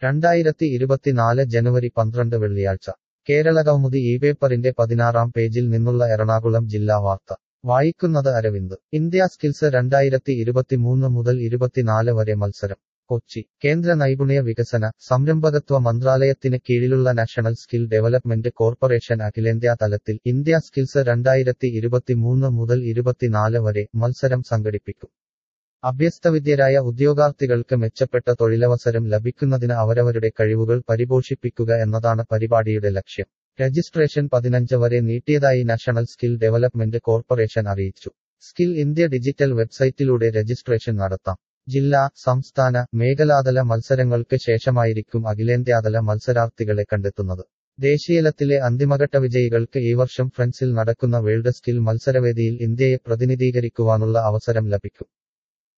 രണ്ടായിരത്തി ഇരുപത്തിനാല് ജനുവരി പന്ത്രണ്ട് വെള്ളിയാഴ്ച കേരളകൗമുദി ഈ പേപ്പറിന്റെ പതിനാറാം പേജിൽ നിന്നുള്ള എറണാകുളം ജില്ലാ വാർത്ത വായിക്കുന്നത് അരവിന്ദ് ഇന്ത്യ സ്കിൽസ് രണ്ടായിരത്തി ഇരുപത്തിമൂന്ന് മുതൽ ഇരുപത്തിനാല് വരെ മത്സരം കൊച്ചി കേന്ദ്ര നൈപുണ്യ വികസന സംരംഭകത്വ മന്ത്രാലയത്തിന് കീഴിലുള്ള നാഷണൽ സ്കിൽ ഡെവലപ്മെന്റ് കോർപ്പറേഷൻ അഖിലേന്ത്യാ തലത്തിൽ ഇന്ത്യ സ്കിൽസ് രണ്ടായിരത്തി ഇരുപത്തിമൂന്ന് മുതൽ ഇരുപത്തിനാല് വരെ മത്സരം സംഘടിപ്പിക്കും അഭ്യസ്തവിദ്യരായ ഉദ്യോഗാർത്ഥികൾക്ക് മെച്ചപ്പെട്ട തൊഴിലവസരം ലഭിക്കുന്നതിന് അവരവരുടെ കഴിവുകൾ പരിപോഷിപ്പിക്കുക എന്നതാണ് പരിപാടിയുടെ ലക്ഷ്യം രജിസ്ട്രേഷൻ പതിനഞ്ച് വരെ നീട്ടിയതായി നാഷണൽ സ്കിൽ ഡെവലപ്മെന്റ് കോർപ്പറേഷൻ അറിയിച്ചു സ്കിൽ ഇന്ത്യ ഡിജിറ്റൽ വെബ്സൈറ്റിലൂടെ രജിസ്ട്രേഷൻ നടത്താം ജില്ലാ സംസ്ഥാന മേഖലാതല മത്സരങ്ങൾക്ക് ശേഷമായിരിക്കും അഖിലേന്ത്യാതല മത്സരാർത്ഥികളെ കണ്ടെത്തുന്നത് ദേശീയലത്തിലെ അന്തിമഘട്ട വിജയികൾക്ക് ഈ വർഷം ഫ്രൻസിൽ നടക്കുന്ന വേൾഡ് സ്കിൽ മത്സരവേദിയിൽ ഇന്ത്യയെ പ്രതിനിധീകരിക്കുവാനുള്ള അവസരം ലഭിക്കും